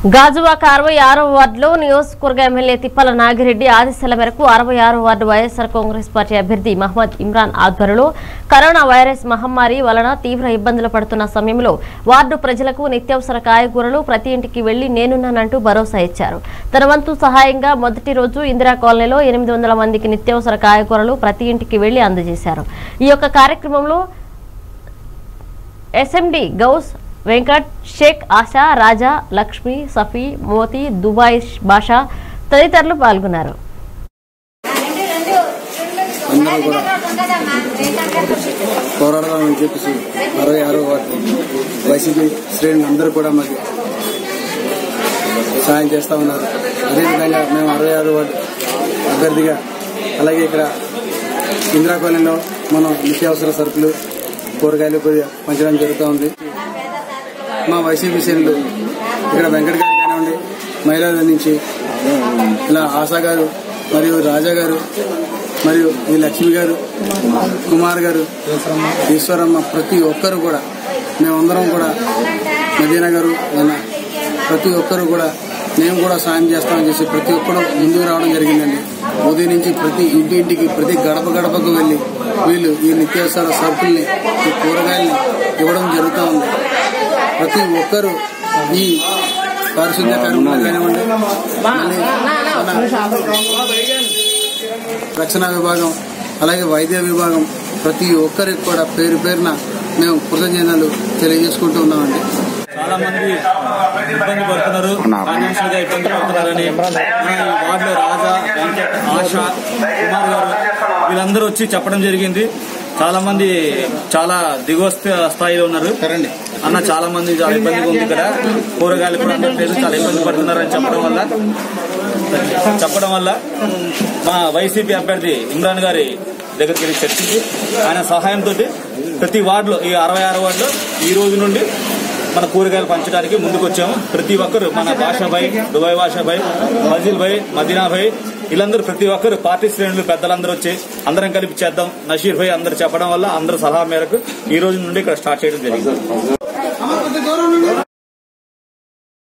గాజువాక అరవై ఆరో వార్డులో నియోజకవర్గ ఎమ్మెల్యే తిప్పల నాగిరెడ్డి ఆదేశాల మేరకు అరవై ఆరో వార్డు వైఎస్ఆర్ కాంగ్రెస్ పార్టీ అభ్యర్థి మహమ్మద్ ఇమ్రాన్ ఆధ్వర్యంలో కరోనా వైరస్ మహమ్మారి వలన తీవ్ర ఇబ్బందులు పడుతున్న సమయంలో వార్డు ప్రజలకు నిత్యావసర కాయగూరలు ప్రతి ఇంటికి వెళ్లి నేనున్నానంటూ భరోసా ఇచ్చారు తన వంతు సహాయంగా మొదటి రోజు ఇందిరా కాలనీలో ఎనిమిది వందల మందికి నిత్యావసర కాయగూరలు ప్రతి ఇంటికి వెళ్లి అందజేశారు ఈ యొక్క కార్యక్రమంలో ఎస్ఎండి గౌస్ వెంకట్ షేక్ ఆశా రాజా లక్ష్మి సఫీ మోతి దుబాయ్ బాషా తదితరులు పాల్గొన్నారు అందరూ కూడా పోరాడదామని చెప్పేసి అరవై ఆరో వార్డు వైసీపీ శ్రేణులు అందరూ కూడా మాకు సాయం చేస్తా ఉన్నారు అదేవిధంగా మేము అరవై ఆరో వార్డు అభ్యర్థిగా అలాగే ఇక్కడ ఇందిరా కాలనీలో మనం నిత్యావసర సరుకులు కూరగాయలు కొద్దిగా పంచడం జరుగుతూ ఉంది మా వైసీపీ శ్రేణులు ఇక్కడ వెంకట గారు కానివ్వండి మహిళల నుంచి ఇలా ఆశా గారు మరియు రాజా గారు మరియు ఈ లక్ష్మి గారు కుమార్ గారు ఈశ్వరమ్మ ప్రతి ఒక్కరు కూడా మేమందరం కూడా మదీనా గారు మన ప్రతి ఒక్కరు కూడా మేము కూడా సాయం చేస్తామని చేసి ప్రతి ఒక్కరు ముందుకు రావడం జరిగిందండి ఉదయం నుంచి ప్రతి ఇంటి ఇంటికి ప్రతి గడప గడపకు వెళ్లి వీళ్ళు ఈ నిత్యావసర సరుకుల్ని ఈ కూరగాయల్ని ఇవ్వడం జరుగుతూ ఉంది ప్రతి ఒక్కరూ ఈ పారిశుద్ధ్య కార్మికులు కానివ్వండి మళ్ళీ మన రక్షణ విభాగం అలాగే వైద్య విభాగం ప్రతి ఒక్కరికి కూడా పేరు పేరున మేము కృతజ్ఞతలు తెలియజేసుకుంటూ ఉన్నామండి చాలా మంది ఇబ్బంది పడుతున్నారు ఫైనాన్షియల్ గా ఇబ్బంది పడుతున్నారని మన ఈ వార్డులో రాజా వెంకట్ ఆశ కుమార్ గారు వీళ్ళందరూ వచ్చి చెప్పడం జరిగింది చాలా మంది చాలా దిగువ స్థా- స్థాయిలో ఉన్నారు అన్న చాలా మంది చాలా ఇబ్బందిగా ఉంది ఇక్కడ కూరగాయలు కూడా అందట్లేదు చాలా ఇబ్బంది పడుతున్నారని చెప్పడం వల్ల చెప్పడం వల్ల మా వైసీపీ అభ్యర్థి ఇమ్రాన్ గారి దగ్గరికి వెళ్ళి చర్చించి ఆయన సహాయంతో ప్రతి వార్డులో ఈ అరవై ఆరు వార్డులో ఈ రోజు నుండి మన కూరగాయలు పంచడానికి ముందుకు వచ్చాము ప్రతి ఒక్కరు మన భాషాభాయ్ దుబాయ్ భాషాభాయ్ మజిల్ భాయ్ మదీనా భాయ్ వీళ్ళందరూ ప్రతి ఒక్కరు పార్టీ శ్రేణులు పెద్దలందరూ వచ్చి అందరం కలిపి చేద్దాం నషీర్ భాయ్ అందరూ చెప్పడం వల్ల అందరూ సలహా మేరకు ఈ రోజు నుండి ఇక్కడ స్టార్ట్ చేయడం జరిగింది